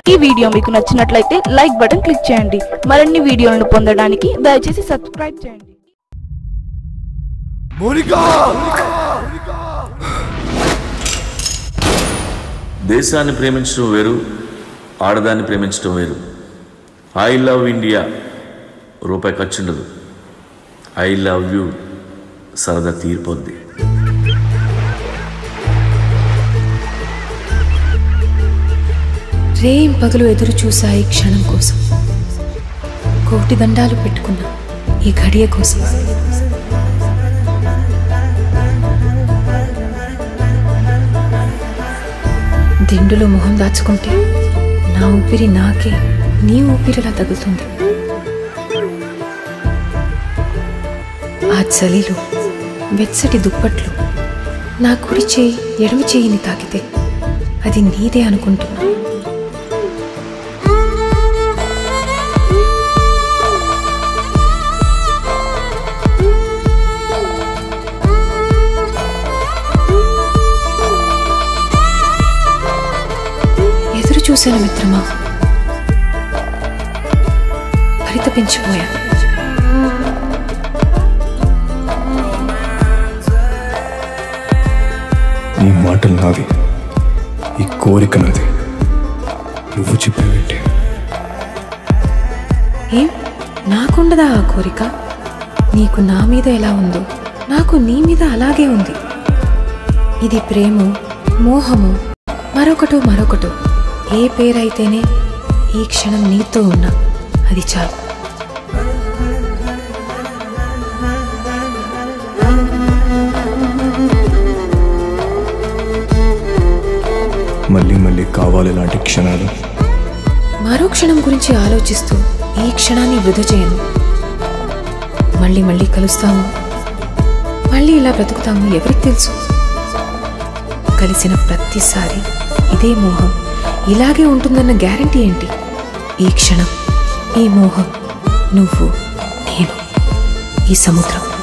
ఈ వీడియో మీకు నచ్చినట్లయితే లైక్ బటన్ క్లిక్ చేయండి మరిన్ని వీడియోలను పొందడానికి దయచేసి సబ్స్క్రైబ్ చేయండి మోనికా దేశాన్ని ప్రేమించడం వేరు ఆడదాన్ని ప్రేమించడం వేరు ఐ లవ్ ఇండియా రూపాయి ఖర్చు ఉండదు ఐ లవ్ యూ సరదా తీరిపోద్ది రేం పగలు ఎదురు చూసా ఈ క్షణం కోసం కోటి దండాలు పెట్టుకున్న ఈ ఘడియ కోసం దిండులో మొహం దాచుకుంటే నా ఊపిరి నాకే నీ ఊపిరిలా తగులుతుంది ఆ చలిలో వెచ్చటి దుప్పట్లు నా కుడి చేయి ఎడమ చేయిని తాకితే అది నీదే అనుకుంటున్నా ఎదురు చూశాను మిత్రమా పరితపించిపోయా నీ మాటలు నావి ఈ కోరిక నాది నువ్వు చెప్పేవేంటి ఏం నాకుండదా ఆ కోరిక నీకు నా మీద ఎలా ఉందో నాకు నీ మీద అలాగే ఉంది ఇది ప్రేమ మోహము మరొకటో మరొకటో ఏ పేరైతేనే ఈ క్షణం నీతో ఉన్నా అది చాలు మళ్ళీ మళ్ళీ కావాలి ఇలాంటి క్షణాలు మరో క్షణం గురించి ఆలోచిస్తూ ఈ క్షణాన్ని వృధా చేయను మళ్ళీ మళ్ళీ కలుస్తాము మళ్ళీ ఇలా బ్రతుకుతాము ఎవరికి తెలుసు కలిసిన ప్రతిసారి ఇదే మోహం ఇలాగే ఉంటుందన్న గ్యారంటీ ఏంటి ఈ క్షణం ఈ మోహం నువ్వు నేను ఈ సముద్రం